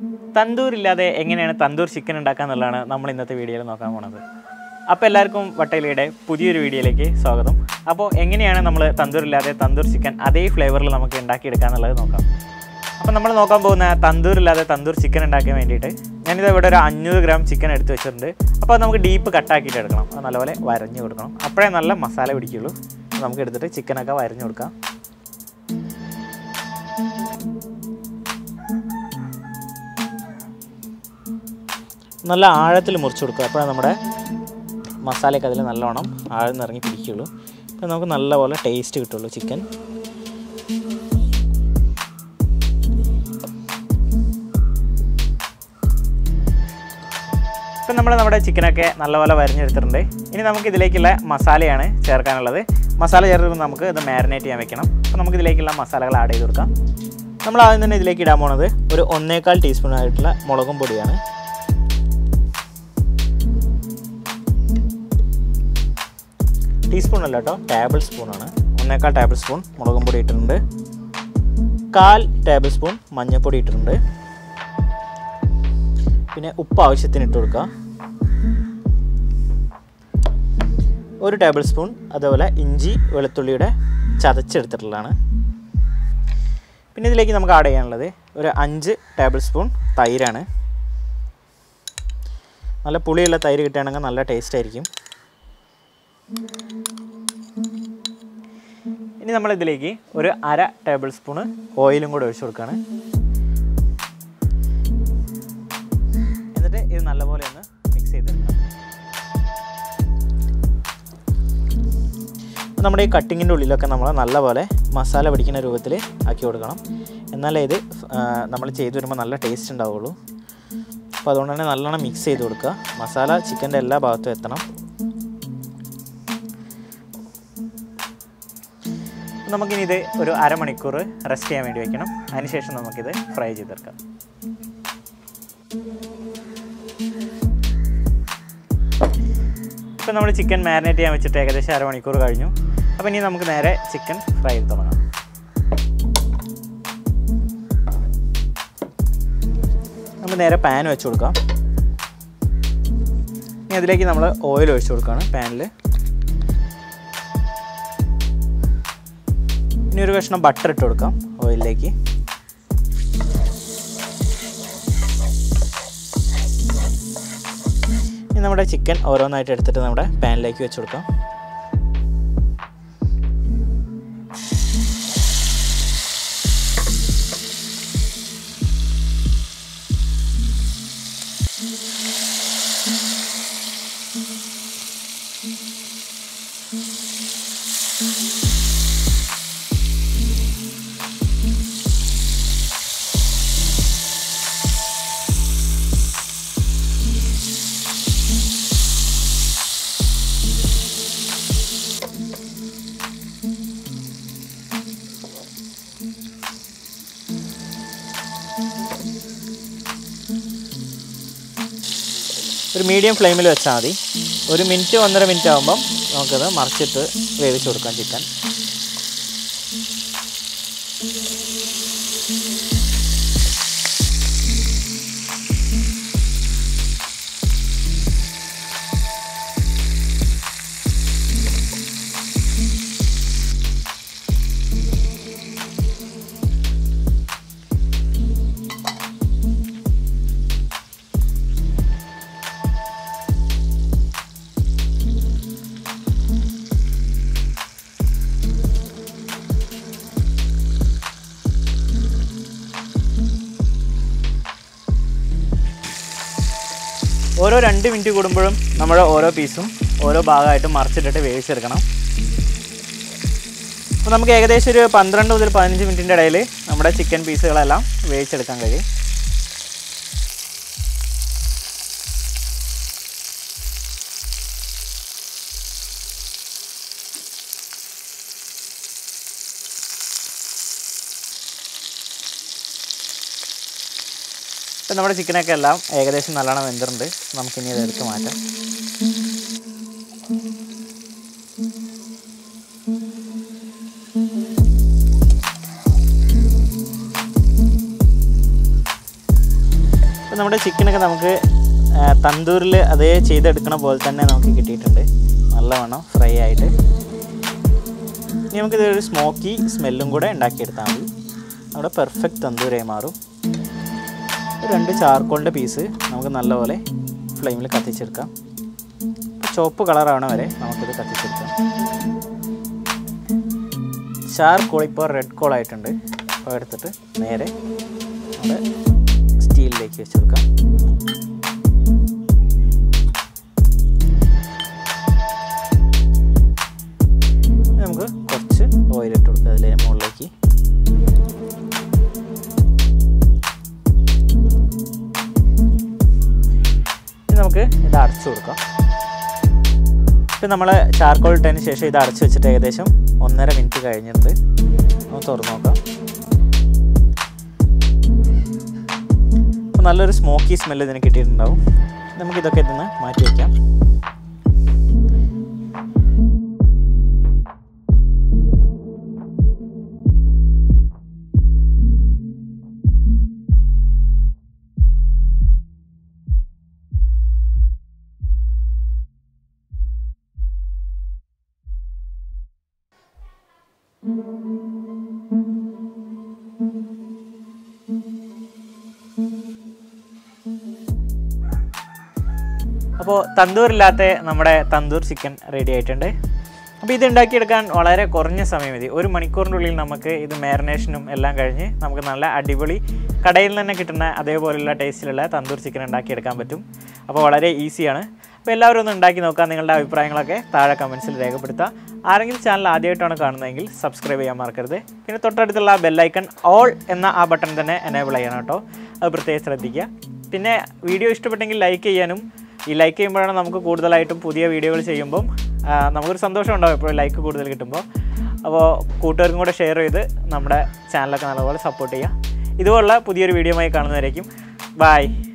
തന്തൂർ ഇല്ലാതെ എങ്ങനെയാണ് തന്തൂർ ചിക്കൻ ഉണ്ടാക്കുക എന്നുള്ളതാണ് നമ്മൾ ഇന്നത്തെ വീഡിയോയിൽ നോക്കാൻ പോണത് അപ്പോൾ എല്ലാവർക്കും വട്ടയിലയുടെ പുതിയൊരു വീഡിയോയിലേക്ക് സ്വാഗതം അപ്പോൾ എങ്ങനെയാണ് നമ്മൾ തന്തൂർ ഇല്ലാതെ തന്തൂർ ചിക്കൻ അതേ ഫ്ലേവറിൽ നമുക്ക് ഉണ്ടാക്കിയെടുക്കുക എന്നുള്ളത് നോക്കാം അപ്പോൾ നമ്മൾ നോക്കാൻ പോകുന്ന തന്തൂർ ഇല്ലാതെ തന്തൂർ ചിക്കൻ ഉണ്ടാക്കാൻ വേണ്ടിയിട്ട് ഞാനിത് ഇവിടെ ഒരു അഞ്ഞൂറ് ഗ്രാം ചിക്കൻ എടുത്ത് വെച്ചിട്ടുണ്ട് അപ്പോൾ അത് നമുക്ക് ഡീപ്പ് കട്ടാക്കിയിട്ട് എടുക്കണം അത് നല്ലപോലെ വരഞ്ഞു കൊടുക്കണം അപ്പോഴേ നല്ല മസാല പിടിക്കുള്ളൂ അപ്പോൾ നമുക്ക് എടുത്തിട്ട് ചിക്കനൊക്കെ വരഞ്ഞു കൊടുക്കാം നല്ല ആഴത്തിൽ മുറിച്ച് കൊടുക്കുക അപ്പോഴാണ് നമ്മുടെ മസാലയൊക്കെ അതിൽ നല്ലോണം ആഴ്ന്ന് ഇറങ്ങി പിടിക്കുള്ളൂ അപ്പോൾ നമുക്ക് നല്ലപോലെ ടേസ്റ്റ് കിട്ടുള്ളൂ ചിക്കൻ ഇപ്പം നമ്മൾ നമ്മുടെ ചിക്കനൊക്കെ നല്ലപോലെ വരിഞ്ഞെടുത്തിട്ടുണ്ട് ഇനി നമുക്ക് ഇതിലേക്കുള്ള മസാലയാണ് ചേർക്കാനുള്ളത് മസാല ചേർക്കുമ്പോൾ നമുക്ക് ഇത് മാരിനേറ്റ് ചെയ്യാൻ വെക്കണം അപ്പോൾ നമുക്ക് ഇതിലേക്കുള്ള മസാലകൾ ആഡ് ചെയ്ത് കൊടുക്കാം നമ്മൾ ആദ്യം തന്നെ ഇതിലേക്ക് ഇടാൻ പോണത് ഒരു ഒന്നേകാൽ ടീസ്പൂൺ ആയിട്ടുള്ള മുളകും പൊടിയാണ് ടീസ്പൂൺ അല്ല കേട്ടോ ടേബിൾ സ്പൂണാണ് ഒന്നേക്കാൾ ടേബിൾ സ്പൂൺ മുളകും പൊടി ഇട്ടിട്ടുണ്ട് കാൽ ടേബിൾ സ്പൂൺ മഞ്ഞൾപ്പൊടി ഇട്ടിട്ടുണ്ട് പിന്നെ ഉപ്പ് ആവശ്യത്തിന് ഇട്ട് കൊടുക്കുക ഒരു ടേബിൾ സ്പൂൺ അതേപോലെ ഇഞ്ചി വെളുത്തുള്ളിയുടെ ചതച്ചെടുത്തിട്ടുള്ളതാണ് പിന്നെ ഇതിലേക്ക് നമുക്ക് ആഡ് ചെയ്യാനുള്ളത് ഒരു അഞ്ച് ടേബിൾ സ്പൂൺ തൈരാണ് നല്ല പുളിയുള്ള തൈര് കിട്ടുകയാണെങ്കിൽ നല്ല ടേസ്റ്റ് ആയിരിക്കും ഇനി നമ്മൾ ഇതിലേക്ക് ഒരു അര ടേബിൾ സ്പൂണ് ഓയിലും കൂടെ ഒഴിച്ചു കൊടുക്കുകയാണ് എന്നിട്ട് ഇത് നല്ലപോലെ ഒന്ന് മിക്സ് ചെയ്തെടുക്കാം അപ്പോൾ നമ്മുടെ ഈ കട്ടിങ്ങിൻ്റെ ഉള്ളിലൊക്കെ നമ്മൾ നല്ലപോലെ മസാല പിടിക്കുന്ന രൂപത്തിൽ ആക്കി കൊടുക്കണം എന്നാലേ ഇത് നമ്മൾ ചെയ്തു വരുമ്പോൾ നല്ല ടേസ്റ്റ് ഉണ്ടാവുള്ളൂ അപ്പോൾ അതുകൊണ്ട് തന്നെ നല്ലോണം മിക്സ് ചെയ്ത് കൊടുക്കുക മസാല ചിക്കൻ്റെ എല്ലാ ഭാഗത്തും എത്തണം നമുക്കിനി ഇത് ഒരു അരമണിക്കൂർ റെസ്റ്റ് ചെയ്യാൻ വേണ്ടി വെക്കണം അതിനുശേഷം നമുക്കിത് ഫ്രൈ ചെയ്തെടുക്കാം ഇപ്പം നമ്മൾ ചിക്കൻ മാരിനേറ്റ് ചെയ്യാൻ വെച്ചിട്ട് ഏകദേശം അരമണിക്കൂർ കഴിഞ്ഞു അപ്പോൾ ഇനി നമുക്ക് നേരെ ചിക്കൻ ഫ്രൈ ചെയ്ത് തുടങ്ങാം നമുക്ക് നേരെ പാൻ വെച്ച് കൊടുക്കാം ഇനി അതിലേക്ക് നമ്മൾ ഓയിൽ ഒഴിച്ച് കൊടുക്കുകയാണ് പാനിൽ ഇനി ഒരു കഷ്ണം ബട്ടർ ഇട്ട് കൊടുക്കാം ഓയിലിലേക്ക് ഇനി നമ്മുടെ ചിക്കൻ ഓരോന്നായിട്ട് എടുത്തിട്ട് നമ്മുടെ പാനിലേക്ക് വെച്ച് കൊടുക്കാം ഒരു മീഡിയം ഫ്ലെയിമിൽ വെച്ചാൽ മതി ഒരു മിനിറ്റ് ഒന്നര മിനിറ്റ് ആകുമ്പം നമുക്കത് മറിച്ചിട്ട് വേവിച്ച് കൊടുക്കാം ചിക്കൻ ഓരോ രണ്ട് മിനിറ്റ് കൂടുമ്പോഴും നമ്മുടെ ഓരോ പീസും ഓരോ ഭാഗമായിട്ട് മറിച്ചിട്ടിട്ട് വേവിച്ചെടുക്കണം അപ്പോൾ നമുക്ക് ഏകദേശം ഒരു പന്ത്രണ്ട് മുതൽ പതിനഞ്ച് മിനിറ്റിൻ്റെ ഇടയിൽ നമ്മുടെ ചിക്കൻ പീസുകളെല്ലാം വേവിച്ചെടുക്കാൻ കഴിയും ഇപ്പം നമ്മുടെ ചിക്കനൊക്കെ എല്ലാം ഏകദേശം നല്ലോണം വെന്തിട്ടുണ്ട് നമുക്കിനി ഇത് എടുത്ത് മാറ്റാം അപ്പോൾ നമ്മുടെ ചിക്കനൊക്കെ നമുക്ക് തന്തൂരിൽ അതേ ചെയ്തെടുക്കണ പോലെ തന്നെ നമുക്ക് കിട്ടിയിട്ടുണ്ട് നല്ലവണ്ണം ഫ്രൈ ആയിട്ട് ഇനി നമുക്കിത് ഒരു സ്മോക്കി സ്മെല്ലും കൂടെ ഉണ്ടാക്കിയെടുത്താൽ മതി നമ്മുടെ പെർഫെക്റ്റ് തന്തൂരായി മാറും ഒരു രണ്ട് ചാർക്കോളിൻ്റെ പീസ് നമുക്ക് നല്ലപോലെ ഫ്ലെയിമിൽ കത്തിച്ചെടുക്കാം ചുവപ്പ് കളറാവണ വരെ നമുക്കിത് കത്തിച്ചെടുക്കാം ചാർക്കോൾ ഇപ്പോൾ റെഡ് കോൾ ആയിട്ടുണ്ട് അപ്പോൾ എടുത്തിട്ട് നേരെ നമ്മുടെ സ്റ്റീലിലേക്ക് വെച്ചെടുക്കാം ഇനി നമുക്ക് കുറച്ച് ഓയിൽ ഇട്ട് കൊടുക്കുക അതിലെ മുകളിലേക്ക് ഇനി നമുക്ക് ഇത് അടച്ചു കൊടുക്കാം ഇപ്പം നമ്മൾ ചാർക്കോൾ ഇട്ടതിന് ശേഷം ഇത് അടച്ചു വെച്ചിട്ട് ഏകദേശം ഒന്നര മിനിറ്റ് കഴിഞ്ഞിട്ട് നമുക്ക് തുറന്നു നോക്കാം അപ്പോൾ നല്ലൊരു സ്മോക്കി സ്മെല്ല് ഇതിന് കിട്ടിയിട്ടുണ്ടാവും നമുക്കിതൊക്കെ ഇതിന്ന് മാറ്റി വയ്ക്കാം അപ്പോൾ തന്തൂരില്ലാത്ത നമ്മുടെ തന്തൂർ ചിക്കൻ റെഡി ആയിട്ടുണ്ട് അപ്പോൾ ഇത് ഉണ്ടാക്കിയെടുക്കാൻ വളരെ കുറഞ്ഞ സമയം മതി ഒരു മണിക്കൂറിൻ്റെ ഉള്ളിൽ നമുക്ക് ഇത് മാരിനേഷനും എല്ലാം കഴിഞ്ഞ് നമുക്ക് നല്ല അടിപൊളി കടയിൽ നിന്ന് തന്നെ കിട്ടുന്ന അതേപോലെയുള്ള ടേസ്റ്റിലുള്ള തന്തൂർ ചിക്കൻ ഉണ്ടാക്കിയെടുക്കാൻ പറ്റും അപ്പോൾ വളരെ ഈസിയാണ് അപ്പോൾ എല്ലാവരും ഒന്ന് ഉണ്ടാക്കി നോക്കാം നിങ്ങളുടെ അഭിപ്രായങ്ങളൊക്കെ താഴെ കമൻസിൽ രേഖപ്പെടുത്തുക ആരെങ്കിലും ചാനൽ ആദ്യമായിട്ടാണ് കാണുന്നതെങ്കിൽ സബ്സ്ക്രൈബ് ചെയ്യാൻ മറക്കരുത് പിന്നെ തൊട്ടടുത്തുള്ള ബെല്ലൈക്കൺ ഓൾ എന്ന ആ ബട്ടൺ തന്നെ എനേബിൾ ചെയ്യണം കേട്ടോ അത് പ്രത്യേകം ശ്രദ്ധിക്കുക പിന്നെ വീഡിയോ ഇഷ്ടപ്പെട്ടെങ്കിൽ ലൈക്ക് ചെയ്യാനും ഈ ലൈക്ക് ചെയ്യുമ്പോഴാണ് നമുക്ക് കൂടുതലായിട്ടും പുതിയ വീഡിയോകൾ ചെയ്യുമ്പം ആ, നമുക്കൊരു സന്തോഷം ഉണ്ടാവും എപ്പോഴും ലൈക്ക് കൂടുതൽ കിട്ടുമ്പോൾ അപ്പോൾ കൂട്ടുകാർക്കും കൂടെ ഷെയർ ചെയ്ത് നമ്മുടെ ചാനലൊക്കെ നല്ലപോലെ സപ്പോർട്ട് ചെയ്യുക ഇതുപോലുള്ള പുതിയൊരു വീഡിയോയുമായി കാണുന്നവരേക്കും ബായ്